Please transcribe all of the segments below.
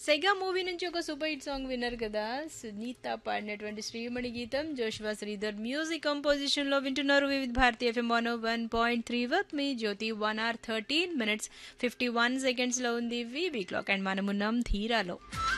సెగా movie నుంచి ఒక super hit song విన్నారు కదా సునీత పాడినటువంటి శ్రీమణి గీతం జోష్వా శ్రీధర్ మ్యూజిక్ కంపోజిషన్ లో వింటున్నారు Vividh Bharati FM one one point three work మీ Jyothi one hour thirteen minutes fifty one seconds లో ఉంది వీబీ క్లాక్ అండ్ మనమున్నాం ధీరాలో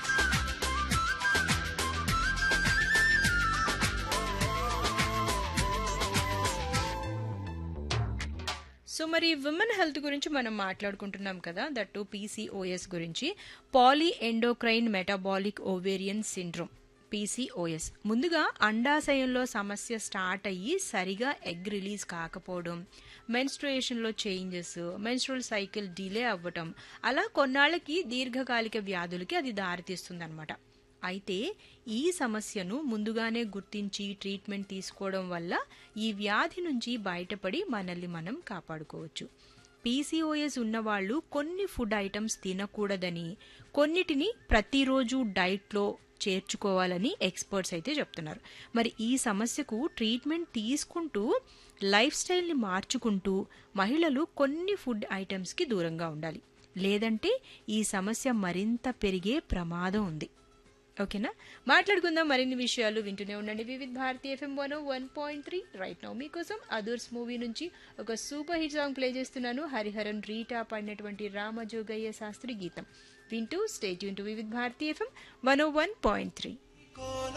సో మరి విమెన్ హెల్త్ గురించి మనం మాట్లాడుకుంటున్నాం కదా దట్టు పీసీఓఎస్ గురించి poly endocrine metabolic ovarian syndrome PCOS ముందుగా అండాశయంలో సమస్య స్టార్ట్ అయ్యి సరిగా ఎగ్ రిలీజ్ కాకపోవడం మెన్స్ట్రుయేషన్లో చేంజెస్ మెన్స్ట్రువల్ సైకిల్ డిలే అవ్వటం అలా కొన్నాళ్ళకి దీర్ఘకాలిక వ్యాధులకి అది దారితీస్తుందన్నమాట అయితే ఈ సమస్యను ముందుగానే గుర్తించి ట్రీట్మెంట్ తీసుకోవడం వల్ల ఈ వ్యాధి నుంచి బయటపడి మనల్ని మనం కాపాడుకోవచ్చు పీసీఓఎస్ ఉన్నవాళ్ళు కొన్ని ఫుడ్ ఐటమ్స్ తినకూడదని కొన్నిటిని ప్రతిరోజు డైట్లో చేర్చుకోవాలని ఎక్స్పర్ట్స్ అయితే చెప్తున్నారు మరి ఈ సమస్యకు ట్రీట్మెంట్ తీసుకుంటూ లైఫ్ స్టైల్ని మార్చుకుంటూ మహిళలు కొన్ని ఫుడ్ ఐటమ్స్కి దూరంగా ఉండాలి లేదంటే ఈ సమస్య మరింత పెరిగే ప్రమాదం ఉంది ఓకేనా మాట్లాడుకుందాం మరిన్ని విషయాలు వింటూనే ఉండండి Vividh Bharati FM one one point three right now మీకోసం అదర్స్ మూవీ నుంచి ఒక సూపర్ హిట్ సాంగ్ ప్లే చేస్తున్నాను హరిహరన్ రీటా పాడినటువంటి రామజోగయ్య శాస్త్రి గీతం వింటూ స్టేట్ యూన్ to Vividh Bharati FM one one point three